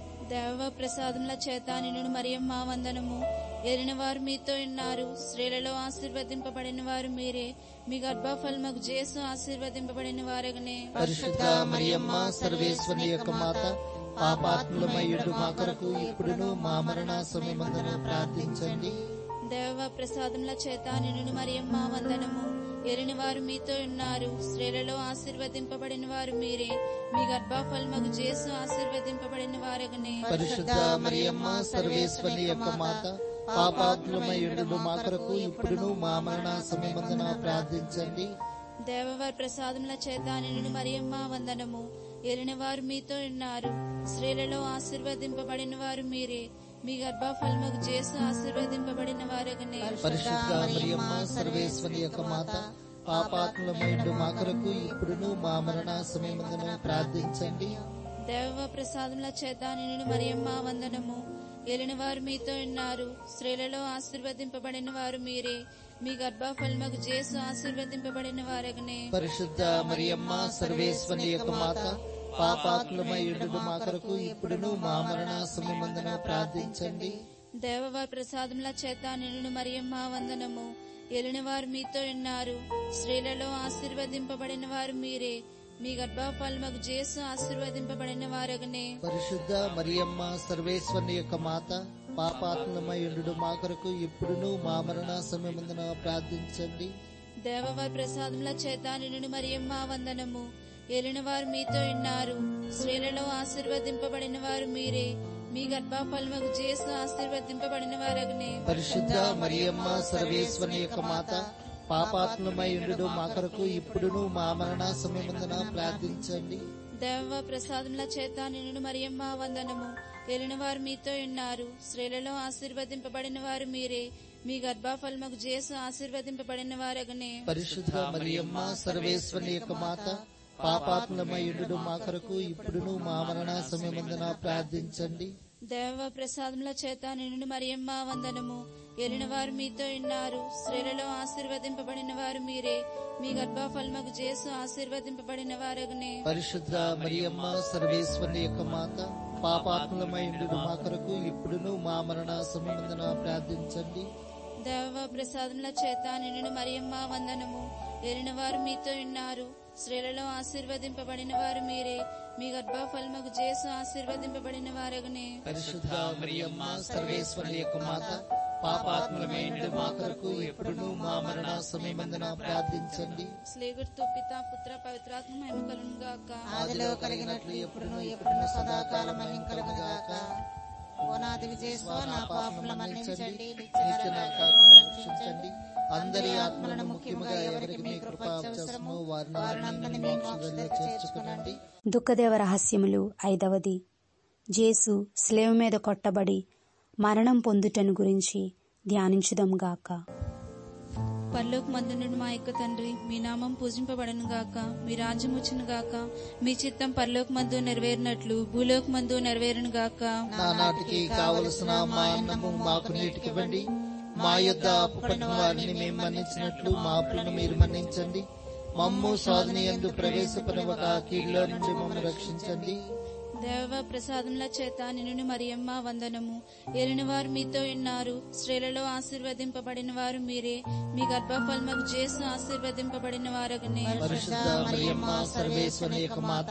దేవ ప్రసాదముల చేత నిన్ను మరియమ్మ వందనము ఏలిన వారు మీతో ఉన్నారు స్త్రీలలో ఆశీర్వదింపబడిన వారు మీరే మీ గర్భఫలముకు జేసు ఆశీర్వదింపబడిన వారగనే పరిశుద్ధ మరియమ్మ సర్వేశ్వరి యొక్క మాత పాపాత్ములమయ్యుడు మా కొరకు ఇప్పుడును మా మరణ సమయమందును ప్రార్థించండి దేవ ప్రసాదముల చేత నిన్ను మరియమ్మ వందనము ఏలిన వారు మీతో ఉన్నారు స్త్రీలలో ఆశీర్వదింపబడిన వారు మీరే మీ గర్భఫలముకు జేసు ఆశీర్వదింపబడిన వారగనే పరిశుద్ధ మరియమ్మ సర్వేశ్వరి యొక్క మాత పాపాత్ములమయ్యుడు మా కొరకు ఇప్పుడును మా మరణ సమయమందున ప్రార్థించండి దేవవారి ప్రసాదముల చేత నిన్ను మరియమ్మ వందనము ఏలిన వారు మీతో ఉన్నారు స్త్రీలలో ఆశీర్వదింపబడిన వారు మీరే మీ గర్భఫలముకు జేసు ఆశీర్వదింపబడిన వారగనే పరిశుద్ధ మరియమ్మ సర్వేశ్వరి యొక్క మాత పాపాత్ములమైండు మా కొరకు ఇప్పుడును మా మరణ సమయమందున ప్రార్థించండి దేవ ప్రసాదముల చేత నిన్ను మరియమ్మ వందనము ఏలిన వారు మీతో ఉన్నారు స్త్రీలలో ఆశీర్వదింపబడిన వారు మీరే మీ గర్భఫలముకు జేసు ఆశీర్వదింపబడిన వారగనే పరిశుద్ధ మరియమ్మ సర్వేశ్వరి యొక్క మాత పాపాత్ములమైండు మా కొరకు ఇప్పుడును మా మరణ సమయమందున ప్రార్థించండి దేవవారి ప్రసాదముల చేత నిన్ను మరియమ్మ వందనము ఏలిన వారు మీతో ఉన్నారు స్త్రీలలో ఆశీర్వదింపబడిన వారు మీరే మీ గర్భఫలముకు జేసు ఆశీర్వదింపబడిన వారగనే పరిశుద్ధ మరియమ్మ సర్వేశ్వరి యొక్క మాత పాపాత్మయుడు మా కొరకు ఇప్పుడును మా మరణ సమయమందున ప్రార్థించండి దేవవారి ప్రసాదముల చేత నిన్ను మరియమ్మ వందనము ఏలిన వారు మీతో ఉన్నారు స్త్రీలలో ఆశీర్వదింపబడిన వారు మీరే మీ గర్భఫలముకు జేసు ఆశీర్వదింపబడిన వారగనే పరిశుద్ధ మరియమ్మ సర్వేశ్వరి యొక్క మాత పాపాత్మయుడు మా కొరకు ఇప్పుడును మా మరణ సమయమందున ప్రార్థించండి దేవ ప్రసాదముల చేత నిన్ను మరియమ్మ వందనము ఏలిన వారు మీతో ఉన్నారు స్త్రీలలో ఆశీర్వదింపబడిన వారు మీరే మీ గర్భఫలముకు జేసు ఆశీర్వదింపబడిన వారగనే పరిశుద్ధ మరియమ్మ సర్వేశ్వరి యొక్క మాత పాపాత్మయుడు మా కొరకు ఇప్పుడును మా మరణ సమయమందున ప్రార్థించండి దేవ ప్రసాదముల చేత నిన్ను మరియమ్మ వందనము ఏలిన వారు మీతో ఉన్నారు స్త్రీలలో ఆశీర్వదింపబడిన వారు మీరే మీ గర్భఫలముకు జేసు ఆశీర్వదింపబడిన వారగనే పరిశుద్ధ మరియమ్మ సర్వేశ్వరి యొక్క మాత పాపాత్మయుడు మా కొరకు ఇప్పుడును మా మరణ సమయమందున ప్రార్థించండి దేవ ప్రసాదముల చేత నిన్ను మరియమ్మ వందనము ఏలిన వారు మీతో ఉన్నారు స్త్రీలలో ఆశీర్వదింపబడిన వారు మీరే మీ గర్భఫలముకు జేసు ఆశీర్వదింపబడిన వారగనే పరిశుద్ధ మరియమ్మ సర్వేశ్వరి యొక్క మాత పాపాత్మలమైన మా కొరకు ఎప్పుడును మా మరణ సమయమందున ప్రార్థించండి స్లేగుర్తు పిత పుత్ర పవిత్రాత్మ మహిమ కలుగును గాక ఆదిలో కలిగినట్లు ఎప్పుడును ఎప్పుడును సదాకాలం మహిం కలుగును గాక ఓనాది విజయస్వ నా పాపముల మన్నించండి నిత్య నరకాగ్ని రక్షించండి అందరి ఆత్మలను ముఖ్యముగా ఎవరికి మీ కృప అవసరమో వారిని మీ మోక్షంలో చేర్చుకునండి దుఃఖదేవ రహస్యములు ఐదవది జేసు స్లేవ మీద కొట్టబడి మరణం పొందుటను గురించి ధ్యానించుదాంగాక పరలోక మందునుడు మా యొక్క తండ్రి మీ నామం పూజింపబడను గాక మీ రాజ్యం వచ్చును గాక మీ చిత్తం పరలోక మందు నెరవేరినట్లు భూలోక మందు నెరవేరును గాక నా నాటికి కావలసిన మా అన్నము మాకు నీటికివ్వండి మా యొద్ద అప్పుపడిన వారిని మేము మన్నించినట్లు మా అప్పులను మీరు మన్నించండి మమ్ము సాధన ఎందు ప్రవేశపడవక కీడులో నుండి మమ్మల్ని రక్షించండి దేవ ప్రసాదముల చేత నిన్ను మరియమ్మ వందనము ఏలిన వారు మీతో ఉన్నారు స్త్రీలలో ఆశీర్వదింపబడిన వారు మీరే మీ గర్భఫలముకు చేసు ఆశీర్వదింపబడిన వారగనే పరిశుద్ధ మరియమ్మ సర్వేశ్వరి యొక్క మాత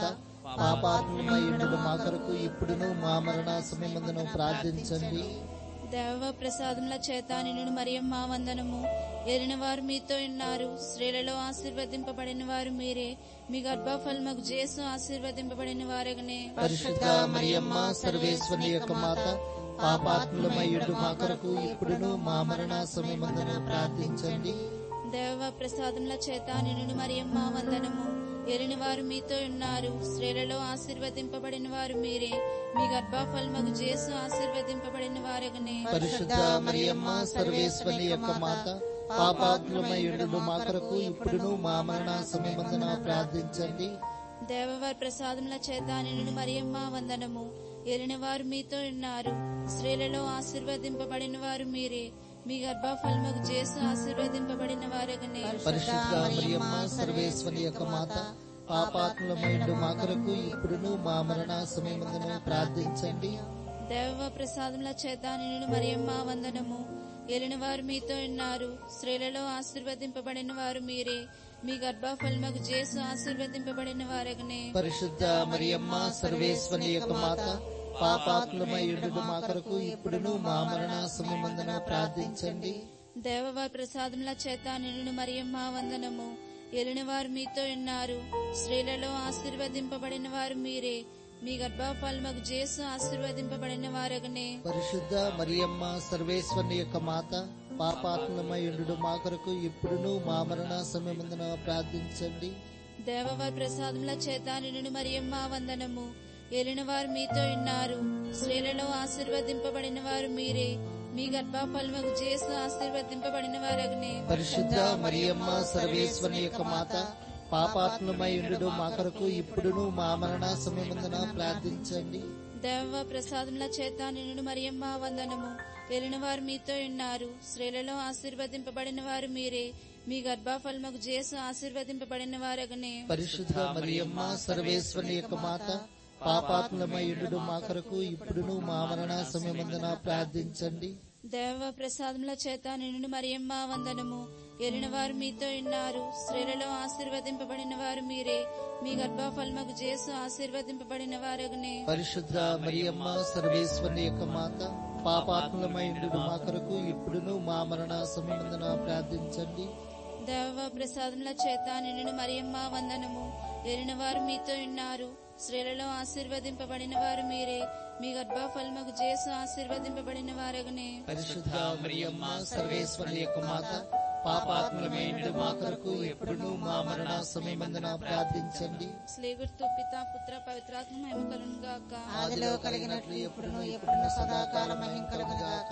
పాపాత్మయుడు మా కొరకు ఇప్పుడును మా మరణ సమయమందును ప్రార్థించండి దేవ ప్రసాదముల చేత నిన్ను మరియమ్మ వందనము ఏలిన వారు మీతో ఉన్నారు స్త్రీలలో ఆశీర్వదింపబడిన వారు మీరే మీ గర్భఫలముకు చేసు ఆశీర్వదింపబడిన వారగనే పరిశుద్ధ మరియమ్మ సర్వేశ్వరి యొక్క మాత పాపాత్ములమయ్యుడు మా కొరకు ఇప్పుడును మా మరణ సమయమందున ప్రార్థించండి దేవ ప్రసాదముల చేత నిన్ను మరియమ్మ వందనము ఏలిన వారు మీతో ఉన్నారు స్త్రీలలో ఆశీర్వదింపబడిన వారు మీరే మీ గర్భఫలముకు చేసు ఆశీర్వదింపబడిన వారగనే పరిశుద్ధ మరియమ్మ సర్వేశ్వరి యొక్క మాత పాపాత్ములమయ్యుడు మా కొరకు ఇప్పుడును మా మరణ సమయమందున ప్రార్థించండి దేవవారి ప్రసాదముల చేత నిన్ను మరియమ్మ వందనము ఏలిన వారు మీతో ఉన్నారు స్త్రీలలో ఆశీర్వదింపబడిన వారు మీరే మీ గర్భఫలముకు చేసు ఆశీర్వదింపబడిన వారగనే పరిశుద్ధ మరియమ్మ సర్వేశ్వరి యొక్క మాత పాపాత్ములమైండు మా కొరకు ఇప్పుడును మా మరణ సమయమందున ప్రార్థించండి దేవ ప్రసాదముల చేత నిన్ను మరియమ్మ వందనము ఏలిన వారు మీతో ఉన్నారు స్త్రీలలో ఆశీర్వదింపబడిన వారు మీరే మీ గర్భఫలముకు చేసు ఆశీర్వదింపబడిన వారగనే పరిశుద్ధ మరియమ్మ సర్వేశ్వరి యొక్క మాత పాపాత్ములమైండు మా కొరకు ఇప్పుడును మా మరణ సమయమందున ప్రార్థించండి దేవవారి ప్రసాదముల చేత నిన్ను మరియమ్మ వందనము ఏలిన వారు మీతో ఉన్నారు స్త్రీలలో ఆశీర్వదింపబడిన వారు మీరే మీ గర్భఫలముకు చేసు ఆశీర్వదింపబడిన వారగనే పరిశుద్ధ మరియమ్మ సర్వేశ్వరి యొక్క మాత పాపాత్ములమైండు మా కొరకు ఇప్పుడును మా మరణ సమయమందున ప్రార్థించండి దేవవారి ప్రసాదముల చేత నిన్ను మరియమ్మ వందనము ఏలిన వారు మీతో ఉన్నారు స్త్రీలలో ఆశీర్వదింపబడిన వారు మీరే మీ గర్భఫలముకు చేసు ఆశీర్వదింపబడిన వారగనే పరిశుద్ధ మరియమ్మ సర్వేశ్వరి యొక్క మాత పాపాత్ములమైండు మా కొరకు ఇప్పుడును మా మరణ సమయమందున ప్రార్థించండి దేవ ప్రసాదముల చేత నిన్ను మరియమ్మ వందనము ఏలిన వారు మీతో ఉన్నారు స్త్రీలలో ఆశీర్వదింపబడిన వారు మీరే మీ గర్భఫలముకు చేసు ఆశీర్వదింపబడిన వారగనే పరిశుద్ధ మరియమ్మ సర్వేశ్వరి యొక్క మాత పాపాత్ములమైండు మా కొరకు ఇప్పుడును మా మరణ సమయమందున ప్రార్థించండి దేవ ప్రసాదముల చేత నిన్ను మరియమ్మ వందనము ఏలిన వారు మీతో ఉన్నారు స్త్రీలలో ఆశీర్వదింపబడిన వారు మీరే మీ గర్భఫలముకు చేసు ఆశీర్వదింపబడిన వారగనే పరిశుద్ధ మరియమ్మ సర్వేశ్వరి యొక్క మాత పాపాత్ములమైండు మా కొరకు ఇప్పుడును మా మరణ సమయమందున ప్రార్థించండి దేవ ప్రసాదముల చేత నిన్ను మరియమ్మ వందనము ఏలిన వారు మీతో ఉన్నారు స్త్రీలలో ఆశీర్వదింపబడిన వారు మీరే మీ గర్భఫలముకు చేసు ఆశీర్వదింపబడిన వారగనే పరిశుద్ధ మరియమ్మ సర్వేశ్వరి యొక్క మాత పాపాత్ములమైండు మా కొరకు ఎప్పుడును మా మరణ సమయమందున ప్రార్థించండి స్లేగుర్తు పిత పుత్ర పవిత్రాత్మ మహిమ కలును గాక ఆదిలో కలిగినట్లు ఎప్పుడును ఎప్పుడును సదాకాలం మహిం కలుగుగాక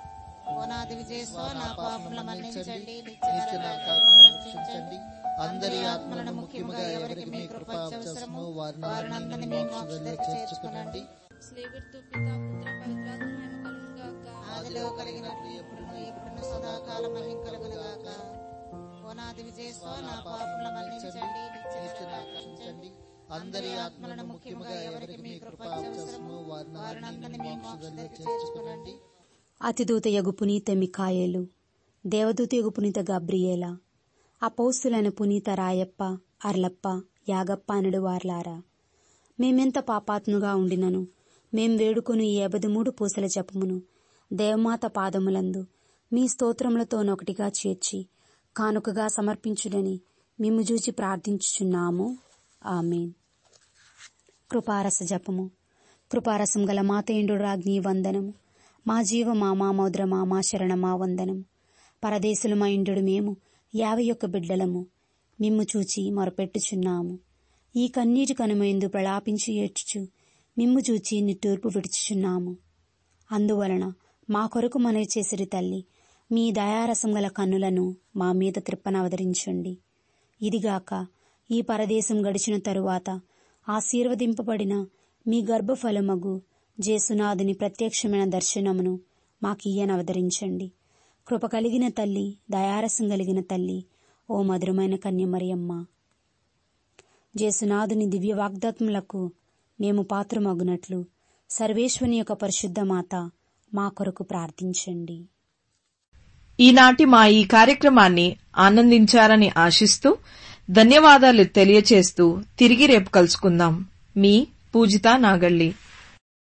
ఓనాది విజయస్వ నా పాపముల మన్నించండి నిత్య నరకాగ్ని రక్షించండి అందరి ఆత్మలను ముఖ్యముగా ఎవరికి మీ కృప అవసరమో వారిని మీ మోక్షంలో చేర్చుకునండి స్లేగుర్తు పిత పుత్ర పవిత్రాత్మ మహిమ కలును గాక ఆదిలో కలిగినట్లు ఎప్పుడును ఎప్పుడును సదాకాలం మహిం కలుగుగాక ఓనాది విజయస్వ నా పాపముల మన్నించండి నిత్య రక్షించండి అందరి ఆత్మలను ముఖ్యముగా ఎవరికి మీ కృప అవసరమో వారిని మీ మోక్షంలో చేర్చుకునండి అతిదూత యగు పునీత మికాయేలు దేవదూత యగు పునీత గబ్రియేల అపౌస్తులైన పునీత రాయప్ప అర్లప్ప యాగప్ప అనడు వార్లారా మేమెంత పాపాత్ముగా ఉండినను మేం వేడుకొని ఈ మూడు పూసల జపమును దేవమాత పాదములందు మీ స్తోత్రములతోనొకటిగా చేర్చి కానుకగా సమర్పించుడని మేము చూచి ప్రార్థించుచున్నాము ఆమెన్ కృపారస జపము కృపారసం గల మాతేండు రాజ్ఞి వందనము మా జీవ మా మామోద్ర మా మా శరణ మా వందనము పరదేశులు మా ఇండు మేము యాభై ఒక్క బిడ్డలము మిమ్ము చూచి మొరపెట్టుచున్నాము ఈ కన్నీటి కనుమైందు ప్రలాపించి ఏడ్చుచు మిమ్ము చూచి నిట్టూర్పు విడుచుచున్నాము అందువలన మా కొరకు మనవి చేసిరి తల్లి మీ దయారసం గల కన్నులను మా మీద త్రిప్పనవదరించండి ఇదిగాక ఈ పరదేశం గడిచిన తరువాత ఆశీర్వదింపబడిన మీ గర్భఫలమగు జేసునాథుని ప్రత్యక్షమైన దర్శనమును మాకియ్యనవదరించండి కృప కలిగిన తల్లి దయారసం కలిగిన తల్లి ఓ మధురమైన కన్యమరియమ్మ జేసునాథుని దివ్య వాగ్దాత్ములకు మేము పాత్రమగునట్లు సర్వేశ్వని యొక్క పరిశుద్ధ మాత మా కొరకు ప్రార్థించండి ఈనాటి మా ఈ కార్యక్రమాన్ని ఆనందించారని ఆశిస్తూ ధన్యవాదాలు తెలియచేస్తూ తిరిగి రేపు కలుసుకుందాం మీ పూజిత నాగళ్ళి